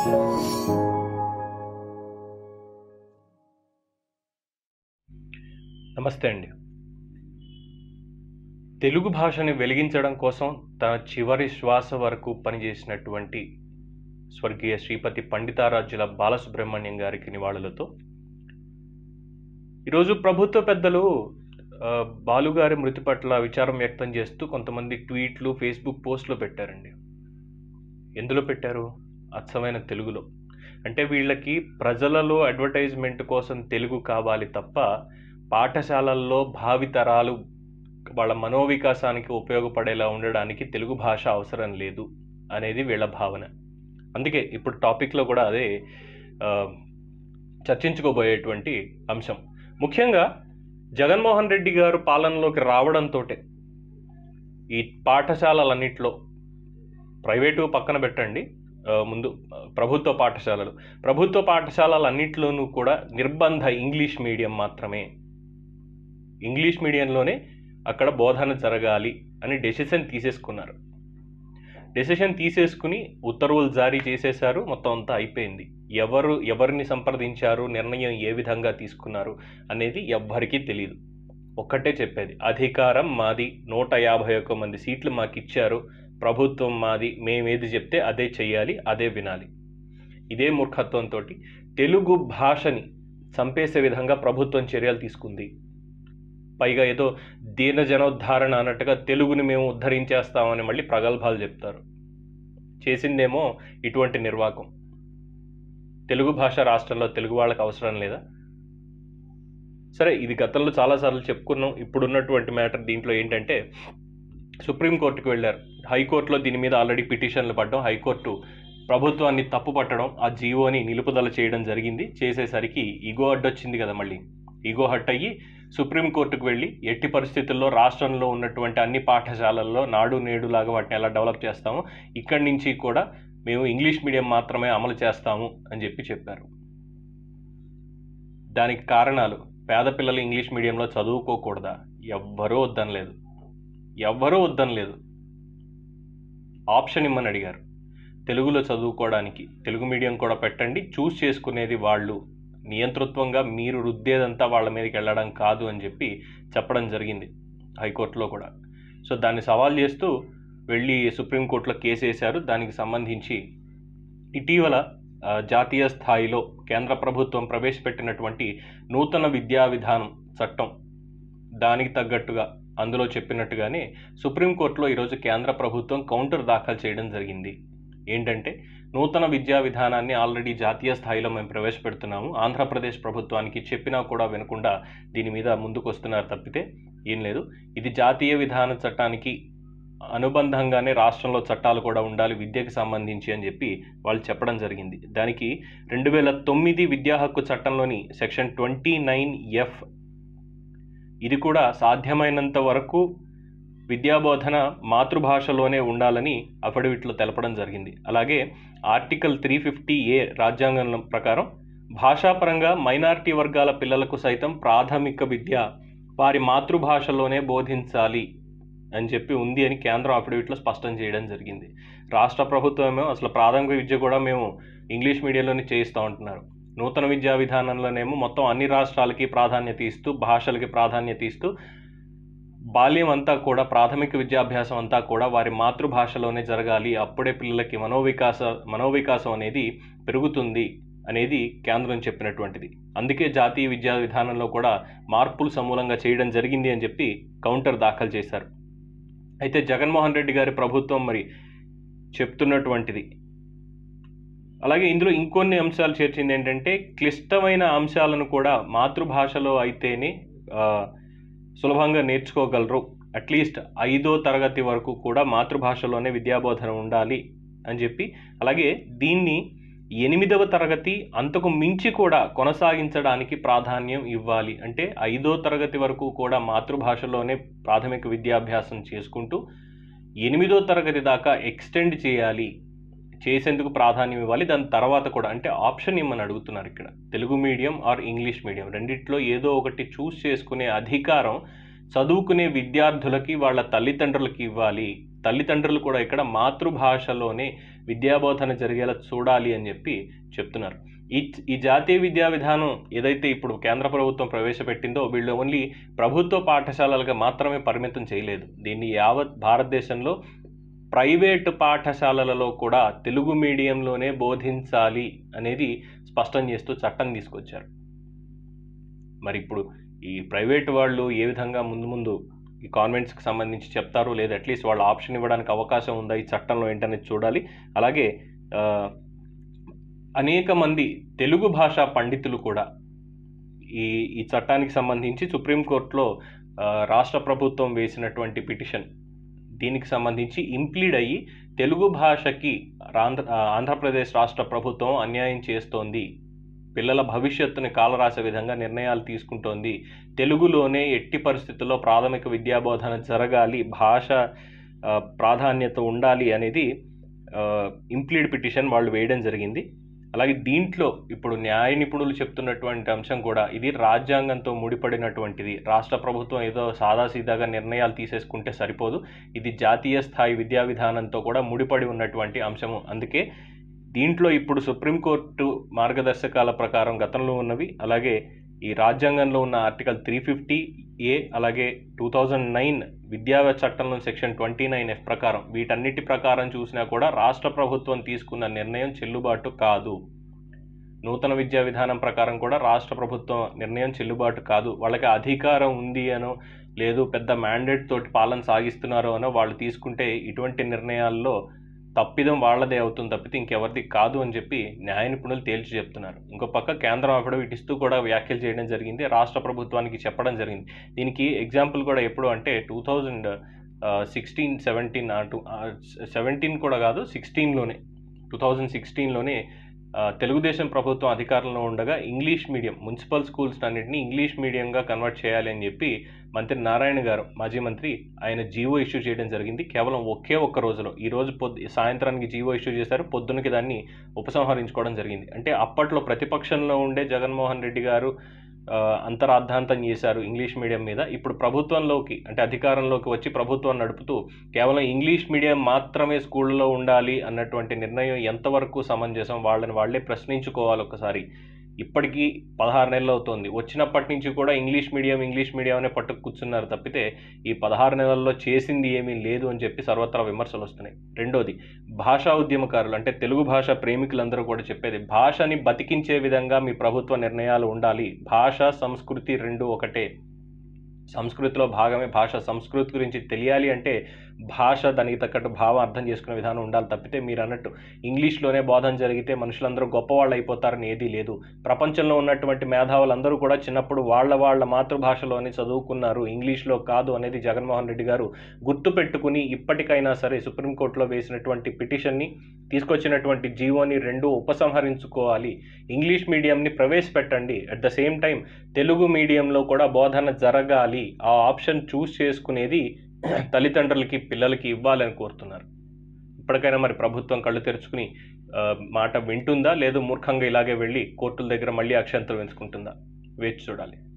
నమస్తే అండి తెలుగు భాషని వెలిగించడం కోసం తన చివరి శ్వాస వరకు పనిచేసినటువంటి స్వర్గీయ శ్రీపతి పండితారాజ్యుల బాలసుబ్రహ్మణ్యం గారికి నివాళులతో ఈరోజు ప్రభుత్వ పెద్దలు ఆ, బాలుగారి మృతి పట్ల విచారం వ్యక్తం చేస్తూ కొంతమంది ట్వీట్లు ఫేస్బుక్ పోస్టులు పెట్టారండి ఎందులో పెట్టారు అచ్చమైన తెలుగులో అంటే వీళ్ళకి ప్రజలలో అడ్వర్టైజ్మెంట్ కోసం తెలుగు కావాలి తప్ప పాఠశాలల్లో భావితరాలు వాళ్ళ మనోవికాసానికి ఉపయోగపడేలా ఉండడానికి తెలుగు భాష అవసరం లేదు అనేది వీళ్ళ భావన అందుకే ఇప్పుడు టాపిక్లో కూడా అదే ఆ, చర్చించుకోబోయేటువంటి అంశం ముఖ్యంగా జగన్మోహన్ రెడ్డి గారు పాలనలోకి రావడంతో ఈ పాఠశాలలన్నింటిలో ప్రైవేటు పక్కన పెట్టండి ఆ, ముందు ఆ, ప్రభుత్వ పాఠశాలలు ప్రభుత్వ పాఠశాలలన్నింటిలోనూ కూడా నిర్బంధ ఇంగ్లీష్ మీడియం మాత్రమే ఇంగ్లీష్ మీడియంలోనే అక్కడ బోధన జరగాలి అని డెసిషన్ తీసేసుకున్నారు డెసిషన్ తీసేసుకుని ఉత్తర్వులు జారీ చేసేశారు మొత్తం అంతా అయిపోయింది ఎవరు ఎవరిని సంప్రదించారు నిర్ణయం ఏ విధంగా తీసుకున్నారు అనేది ఎవ్వరికీ తెలియదు ఒక్కటే చెప్పేది అధికారం మాది నూట యాభై ఒక్క మంది సీట్లు మాకు ఇచ్చారు ప్రభుత్వం మాది మేమేది చెప్తే అదే చెయ్యాలి అదే వినాలి ఇదే మూర్ఖత్వంతో తెలుగు భాషని చంపేసే విధంగా ప్రభుత్వం చర్యలు తీసుకుంది పైగా ఏదో దీన జనోద్ధారణ అన్నట్టుగా తెలుగుని మేము ఉద్ధరించేస్తామని మళ్ళీ ప్రగల్భాలు చెప్తారు చేసిందేమో ఇటువంటి నిర్వాకం తెలుగు భాష రాష్ట్రంలో తెలుగు వాళ్ళకి అవసరం లేదా సరే ఇది గతంలో చాలాసార్లు చెప్పుకున్నాం ఇప్పుడున్నటువంటి మ్యాటర్ దీంట్లో ఏంటంటే సుప్రీంకోర్టుకు వెళ్ళారు హైకోర్టులో దీని మీద ఆల్రెడీ పిటిషన్లు పడ్డం హైకోర్టు ప్రభుత్వాన్ని తప్పు పట్టడం ఆ జీవోని నిలుపుదల చేయడం జరిగింది చేసేసరికి ఈగో అడ్డొచ్చింది కదా మళ్ళీ ఈగో హట్ అయ్యి సుప్రీంకోర్టుకు వెళ్ళి ఎట్టి పరిస్థితుల్లో రాష్ట్రంలో ఉన్నటువంటి అన్ని పాఠశాలల్లో నాడు నేడు లాగా వాటిని ఎలా డెవలప్ చేస్తామో ఇక్కడి నుంచి కూడా మేము ఇంగ్లీష్ మీడియం మాత్రమే అమలు చేస్తాము అని చెప్పి చెప్పారు దానికి కారణాలు పేద పిల్లలు ఇంగ్లీష్ మీడియంలో చదువుకోకూడదా ఎవ్వరూ వద్దనలేదు ఎవ్వరూ వద్దనలేదు ఆప్షన్ ఇమ్మని అడిగారు తెలుగులో చదువుకోవడానికి తెలుగు మీడియం కూడా పెట్టండి చూస్ చేసుకునేది వాళ్ళు నియంతృత్వంగా మీరు రుద్దేదంతా వాళ్ళ మీదకి వెళ్ళడం కాదు అని చెప్పి చెప్పడం జరిగింది హైకోర్టులో కూడా సో దాన్ని సవాల్ చేస్తూ వెళ్ళి సుప్రీంకోర్టులో కేసు వేశారు దానికి సంబంధించి ఇటీవల ఆ, జాతీయ స్థాయిలో కేంద్ర ప్రభుత్వం ప్రవేశపెట్టినటువంటి నూతన విద్యా విధానం చట్టం దానికి తగ్గట్టుగా అందులో చెప్పినట్టుగానే సుప్రీంకోర్టులో ఈరోజు కేంద్ర ప్రభుత్వం కౌంటర్ దాఖలు చేయడం జరిగింది ఏంటంటే నూతన విద్యా విధానాన్ని ఆల్రెడీ జాతీయ స్థాయిలో మేము ప్రవేశపెడుతున్నాము ఆంధ్రప్రదేశ్ ప్రభుత్వానికి చెప్పినా కూడా వినకుండా దీని మీద ముందుకు వస్తున్నారు తప్పితే ఏం లేదు ఇది జాతీయ విధాన చట్టానికి అనుబంధంగానే రాష్ట్రంలో చట్టాలు కూడా ఉండాలి విద్యకు సంబంధించి అని చెప్పి వాళ్ళు చెప్పడం జరిగింది దానికి రెండు వేల తొమ్మిది విద్యా హక్కు చట్టంలోని సెక్షన్ ట్వంటీ నైన్ ఎఫ్ ఇది కూడా సాధ్యమైనంత వరకు విద్యాబోధన మాతృభాషలోనే ఉండాలని అఫిడవిట్లో తెలపడం జరిగింది అలాగే ఆర్టికల్ త్రీ ఫిఫ్టీ ఏ రాజ్యాంగం ప్రకారం భాషాపరంగా మైనారిటీ వర్గాల పిల్లలకు సైతం ప్రాథమిక విద్య వారి మాతృభాషలోనే బోధించాలి అని చెప్పి ఉంది అని కేంద్రం అఫిడవిట్లో స్పష్టం చేయడం జరిగింది రాష్ట్ర ప్రభుత్వం ఏమో అసలు ప్రాథమిక విద్య కూడా మేము ఇంగ్లీష్ మీడియంలోనే చేయిస్తూ ఉంటున్నారు నూతన విద్యా విధానంలోనేమో మొత్తం అన్ని రాష్ట్రాలకి ప్రాధాన్యత ఇస్తూ భాషలకి ప్రాధాన్యత ఇస్తూ బాల్యం అంతా కూడా ప్రాథమిక విద్యాభ్యాసం అంతా కూడా వారి మాతృభాషలోనే జరగాలి అప్పుడే పిల్లలకి మనోవికాస మనోవికాసం అనేది పెరుగుతుంది అనేది కేంద్రం చెప్పినటువంటిది అందుకే జాతీయ విద్యా విధానంలో కూడా మార్పులు సమూలంగా చేయడం జరిగింది అని చెప్పి కౌంటర్ దాఖలు చేశారు అయితే జగన్మోహన్ రెడ్డి గారి ప్రభుత్వం మరి చెప్తున్నటువంటిది అలాగే ఇందులో ఇంకొన్ని అంశాలు చేర్చింది ఏంటంటే క్లిష్టమైన అంశాలను కూడా మాతృభాషలో అయితేనే ఆ, సులభంగా నేర్చుకోగలరు అట్లీస్ట్ ఐదో తరగతి వరకు కూడా మాతృభాషలోనే విద్యాబోధన ఉండాలి అని చెప్పి అలాగే దీన్ని ఎనిమిదవ తరగతి అంతకు మించి కూడా కొనసాగించడానికి ప్రాధాన్యం ఇవ్వాలి అంటే ఐదో తరగతి వరకు కూడా మాతృభాషలోనే ప్రాథమిక విద్యాభ్యాసం చేసుకుంటూ ఎనిమిదో తరగతి దాకా ఎక్స్టెండ్ చేయాలి చేసేందుకు ప్రాధాన్యం ఇవ్వాలి దాని తర్వాత కూడా అంటే ఆప్షన్ ఇమ్మని అడుగుతున్నారు ఇక్కడ Telugu medium or English medium రెండిట్లో ఏదో ఒకటి చూస్ చేసుకునే అధికారం చదువుకునే విద్యార్థులకి వాళ్ళ తల్లిదండ్రులకి ఇవ్వాలి తల్లిదండ్రులు కూడా ఇక్కడ మాతృభాషలోనే విద్యాబోధన జరిగేలా చూడాలి అని చెప్పి చెప్తున్నారు ఈ ఈ జాతీయ విద్యా విధానం ఏదైతే ఇప్పుడు కేంద్ర ప్రభుత్వం ప్రవేశపెట్టిందో వీళ్ళు ఓన్లీ ప్రభుత్వ పాఠశాలలుగా మాత్రమే పరిమితం చేయలేదు దీన్ని యావత్ భారతదేశంలో ప్రైవేటు పాఠశాలలలో కూడా తెలుగు మీడియంలోనే బోధించాలి అనేది స్పష్టం చేస్తూ చట్టం తీసుకొచ్చారు మరి ఇప్పుడు ఈ ప్రైవేట్ వాళ్ళు ఏ విధంగా ముందు ముందు ఈ కాన్వెంట్స్కి సంబంధించి చెప్తారు లేదా అట్లీస్ట్ వాళ్ళు ఆప్షన్ ఇవ్వడానికి అవకాశం ఉందా ఈ చట్టంలో ఏంటనేది చూడాలి అలాగే ఆ, అనేక మంది తెలుగు భాషా పండితులు కూడా ఈ ఈ చట్టానికి సంబంధించి సుప్రీంకోర్టులో ఆ, రాష్ట్ర ప్రభుత్వం వేసినటువంటి పిటిషన్ దీనికి సంబంధించి ఇంప్లీడ్ అయ్యి తెలుగు భాషకి ఆంధ్ర ఆంధ్రప్రదేశ్ రాష్ట్ర ప్రభుత్వం అన్యాయం చేస్తోంది పిల్లల భవిష్యత్తుని కాలరాసే విధంగా నిర్ణయాలు తీసుకుంటోంది తెలుగులోనే ఎట్టి పరిస్థితుల్లో ప్రాథమిక విద్యాబోధన జరగాలి భాష ఆ, ప్రాధాన్యత ఉండాలి అనేది ఇంప్లీడ్ పిటిషన్ వాళ్ళు వేయడం జరిగింది అలాగే దీంట్లో ఇప్పుడు న్యాయ నిపుణులు చెప్తున్నటువంటి అంశం కూడా ఇది రాజ్యాంగంతో ముడిపడినటువంటిది రాష్ట్ర ప్రభుత్వం ఏదో సాదాసీదాగా నిర్ణయాలు తీసేసుకుంటే సరిపోదు ఇది జాతీయ స్థాయి విద్యా విధానంతో కూడా ముడిపడి ఉన్నటువంటి అంశము అందుకే దీంట్లో ఇప్పుడు సుప్రీంకోర్టు మార్గదర్శకాల ప్రకారం గతంలో ఉన్నవి అలాగే ఈ రాజ్యాంగంలో ఉన్న ఆర్టికల్ త్రీ ఫిఫ్టీ ఏ అలాగే టూ థౌజండ్ నైన్ విద్యా చట్టంలో సెక్షన్ ట్వంటీ నైన్ ఎఫ్ ప్రకారం వీటన్నిటి ప్రకారం చూసినా కూడా రాష్ట్ర ప్రభుత్వం తీసుకున్న నిర్ణయం చెల్లుబాటు కాదు నూతన విద్యా విధానం ప్రకారం కూడా రాష్ట్ర ప్రభుత్వం నిర్ణయం చెల్లుబాటు కాదు వాళ్ళకి అధికారం ఉంది అనో లేదు పెద్ద మ్యాండేట్ తోటి పాలన సాగిస్తున్నారో అనో వాళ్ళు తీసుకుంటే ఇటువంటి నిర్ణయాల్లో తప్పిదం వాళ్ళదే అవుతుంది తప్పితే ఇంకెవరిది కాదు అని చెప్పి న్యాయ నిపుణులు తేల్చి చెప్తున్నారు ఇంకో పక్క కేంద్రం అఫిడవిట్ ఇస్తూ కూడా వ్యాఖ్యలు చేయడం జరిగింది రాష్ట్ర ప్రభుత్వానికి చెప్పడం జరిగింది దీనికి ఎగ్జాంపుల్ కూడా ఎప్పుడు అంటే two thousand sixteen seventeen two seventeen కూడా కాదు సిక్స్టీన్లోనే టూ థౌజండ్ సిక్స్టీన్లోనే తెలుగుదేశం ప్రభుత్వం అధికారంలో ఉండగా ఇంగ్లీష్ మీడియం మున్సిపల్ స్కూల్స్ అన్నింటినీ ఇంగ్లీష్ మీడియంగా కన్వర్ట్ చేయాలి అని చెప్పి మంత్రి నారాయణ గారు మాజీ మంత్రి ఆయన జీవో ఇష్యూ చేయడం జరిగింది కేవలం ఒకే ఒక్క రోజులో ఈ రోజు పొద్దు సాయంత్రానికి జీవో ఇష్యూ చేశారు పొద్దునకి దాన్ని ఉపసంహరించుకోవడం జరిగింది అంటే అప్పట్లో ప్రతిపక్షంలో ఉండే జగన్మోహన్ రెడ్డి గారు ఆ, అంతరార్థాంతం చేశారు ఇంగ్లీష్ మీడియం మీద ఇప్పుడు ప్రభుత్వంలోకి అంటే అధికారంలోకి వచ్చి ప్రభుత్వం నడుపుతూ కేవలం ఇంగ్లీష్ మీడియం మాత్రమే స్కూళ్ళలో ఉండాలి అన్నటువంటి నిర్ణయం ఎంతవరకు సమంజసం వాళ్ళని వాళ్ళే ప్రశ్నించుకోవాలి ఒకసారి ఇప్పటికీ పదహారు నెలలు అవుతోంది వచ్చినప్పటి నుంచి కూడా ఇంగ్లీష్ మీడియం ఇంగ్లీష్ మీడియం అనే పట్టుకు కూర్చున్నారు తప్పితే ఈ పదహారు నెలల్లో చేసింది ఏమీ లేదు అని చెప్పి సర్వత్రా విమర్శలు వస్తున్నాయి రెండోది భాషా ఉద్యమకారులు అంటే తెలుగు భాష ప్రేమికులందరూ కూడా చెప్పేది భాషని బతికించే విధంగా మీ ప్రభుత్వ నిర్ణయాలు ఉండాలి భాష సంస్కృతి రెండు ఒకటే సంస్కృతిలో భాగమే భాష సంస్కృతి గురించి తెలియాలి అంటే భాష దానికి తగ్గట్టు భావం అర్థం చేసుకునే విధానం ఉండాలి తప్పితే మీరు అన్నట్టు ఇంగ్లీష్లోనే బోధన జరిగితే మనుషులందరూ గొప్పవాళ్ళు అయిపోతారని ఏదీ లేదు ప్రపంచంలో ఉన్నటువంటి మేధావులందరూ కూడా చిన్నప్పుడు వాళ్ళ వాళ్ళ మాతృభాషలోనే చదువుకున్నారు ఇంగ్లీష్లో కాదు అనేది జగన్మోహన్ రెడ్డి గారు గుర్తు పెట్టుకుని ఇప్పటికైనా సరే సుప్రీంకోర్టులో వేసినటువంటి పిటిషన్ని తీసుకొచ్చినటువంటి జీవోని రెండు ఉపసంహరించుకోవాలి ఇంగ్లీష్ మీడియంని ప్రవేశపెట్టండి at the same time Telugu మీడియంలో కూడా బోధన జరగాలి ఆ ఆప్షన్ చూస్ చేసుకునేది తల్లిదండ్రులకి పిల్లలకి ఇవ్వాలని కోరుతున్నారు ఇప్పటికైనా మరి ప్రభుత్వం కళ్ళు తెరుచుకుని ఆ, మాట వింటుందా లేదు మూర్ఖంగా ఇలాగే వెళ్ళి కోర్టుల దగ్గర మళ్ళీ అక్షంతలు వెంచుకుంటుందా వేచి చూడాలి